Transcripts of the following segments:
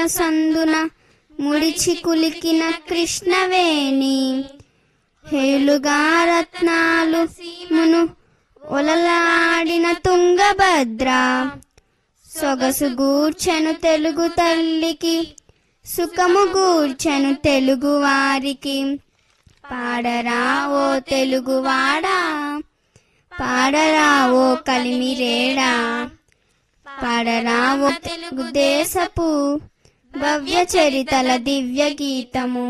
సందున ముడిచి కులికిన కృష్ణవేణి హేలుగా రత్నాలు మును ఒలలాడిన తుంగభద్ర సొగసు గూర్చెను తెలుగు తల్లికి సుఖము గూర్చెను తెలుగు వారికి పాడరా ఓ తెలుగువాడా పాడరా ఓ కలిమిరేడా పాడరా ఓ తెలుగు దేశపు భవ్య చరితల దివ్య గీతము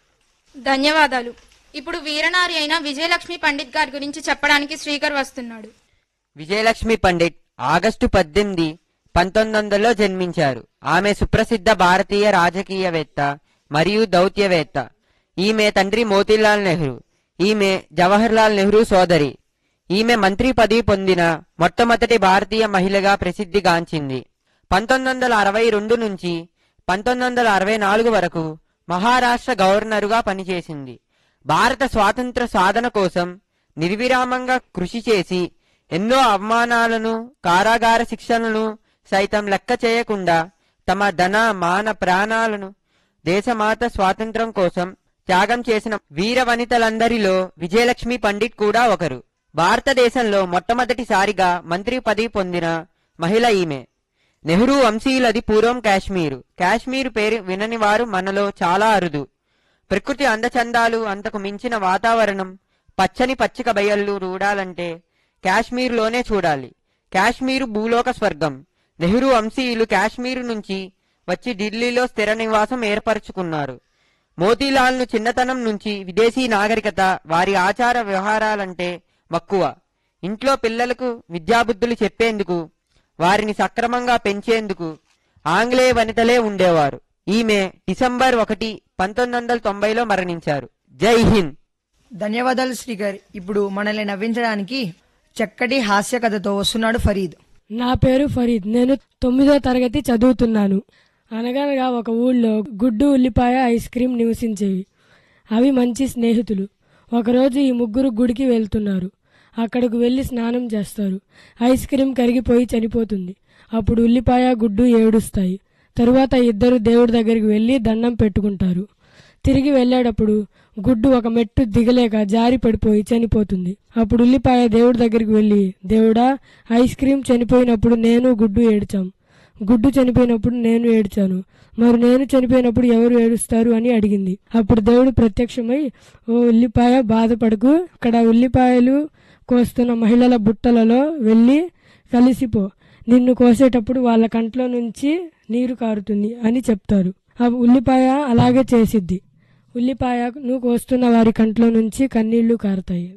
ధన్యవాదాలు ఇప్పుడు వీరనారి అయిన విజయలక్ష్మి పండిత్ గారి గురించి చెప్పడానికి శ్రీకర్ వస్తున్నాడు విజయలక్ష్మి పండిట్ ఆగస్టు పద్దెనిమిది పంతొమ్మిది వందలలో జన్మించారు ఆమె సుప్రసిద్ధ భారతీయ రాజకీయవేత్త మరియు దౌత్యవేత్త ఈమె తండ్రి మోతీలాల్ నెహ్రూ ఈమె జవహర్లాల్ నెహ్రూ సోదరి ఈమె మంత్రి పదవి పొందిన మొట్టమొదటి భారతీయ మహిళగా ప్రసిద్ధిగాంచింది పంతొమ్మిది వందల అరవై రెండు నుంచి పంతొమ్మిది వందల అరవై నాలుగు వరకు మహారాష్ట్ర గవర్నరుగా పనిచేసింది భారత స్వాతంత్ర సాధన కోసం నిర్విరామంగా కృషి చేసి ఎన్నో అవమానాలను కారాగార శిక్షలను సైతం లెక్క చేయకుండా తమ ధన మాన ప్రాణాలను దేశమాత స్వాతంత్రం కోసం త్యాగం చేసిన వీర వనితలందరిలో విజయలక్ష్మి పండిట్ కూడా ఒకరు భారతదేశంలో మొట్టమొదటిసారిగా మంత్రి పదవి పొందిన మహిళ ఈమె నెహ్రూ వంశీయులది పూర్వం కాశ్మీరు కాశ్మీరు పేరు వినని వారు మనలో చాలా అరుదు ప్రకృతి అందచందాలు అంతకు మించిన వాతావరణం పచ్చని పచ్చిక బయళ్ళు చూడాలంటే కాశ్మీరులోనే చూడాలి కాశ్మీరు భూలోక స్వర్గం నెహ్రూ వంశీయులు కాశ్మీరు నుంచి వచ్చి ఢిల్లీలో స్థిర నివాసం ఏర్పరచుకున్నారు మోతీలాల్ను చిన్నతనం నుంచి విదేశీ నాగరికత వారి ఆచార వ్యవహారాలంటే మక్కువ ఇంట్లో పిల్లలకు విద్యాబుద్ధులు చెప్పేందుకు వారిని సక్రమంగా పెంచేందుకు ఆంగ్లేయ వనితలే ఉండేవారు ఈమె డిసెంబర్ ఒకటి పంతొమ్మిది వందల తొంభైలో మరణించారు జై హింద్ ధన్యవాదాలు శ్రీకర్ ఇప్పుడు మనల్ని నవ్వించడానికి చక్కటి హాస్య కథతో వస్తున్నాడు ఫరీద్ నా పేరు ఫరీద్ నేను తొమ్మిదో తరగతి చదువుతున్నాను అనగనగా ఒక ఊళ్ళో గుడ్డు ఉల్లిపాయ ఐస్ క్రీం నివసించేవి అవి మంచి స్నేహితులు ఒకరోజు ఈ ముగ్గురు గుడికి వెళ్తున్నారు అక్కడకు వెళ్లి స్నానం చేస్తారు ఐస్ క్రీం కరిగిపోయి చనిపోతుంది అప్పుడు ఉల్లిపాయ గుడ్డు ఏడుస్తాయి తరువాత ఇద్దరు దేవుడి దగ్గరికి వెళ్లి దండం పెట్టుకుంటారు తిరిగి వెళ్ళేటప్పుడు గుడ్డు ఒక మెట్టు దిగలేక జారి పడిపోయి చనిపోతుంది అప్పుడు ఉల్లిపాయ దేవుడి దగ్గరికి వెళ్ళి దేవుడా ఐస్ క్రీం చనిపోయినప్పుడు నేను గుడ్డు ఏడ్చాం గుడ్డు చనిపోయినప్పుడు నేను ఏడ్చాను మరి నేను చనిపోయినప్పుడు ఎవరు ఏడుస్తారు అని అడిగింది అప్పుడు దేవుడు ప్రత్యక్షమై ఓ ఉల్లిపాయ బాధపడకు ఇక్కడ ఉల్లిపాయలు కోస్తున్న మహిళల బుట్టలలో వెళ్ళి కలిసిపో నిన్ను కోసేటప్పుడు వాళ్ళ కంట్లో నుంచి నీరు కారుతుంది అని చెప్తారు ఆ ఉల్లిపాయ అలాగే చేసిద్ది ఉల్లిపాయను కోస్తున్న వారి కంట్లో నుంచి కన్నీళ్లు కారుతాయి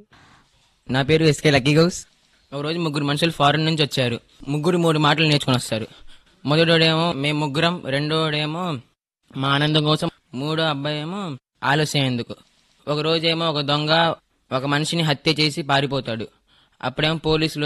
నా పేరు ఎస్కే లక్కీ గౌస్ ఒకరోజు ముగ్గురు మనుషులు ఫారెన్ నుంచి వచ్చారు ముగ్గురు మూడు మాటలు నేర్చుకుని వస్తారు మొదటోడేమో మేము ముగ్గురం రెండోడేమో మా ఆనందం కోసం మూడో అబ్బాయి ఏమో ఆలస్యం ఎందుకు ఒక రోజేమో ఒక దొంగ ఒక మనిషిని హత్య చేసి పారిపోతాడు అప్పుడేమో పోలీసులు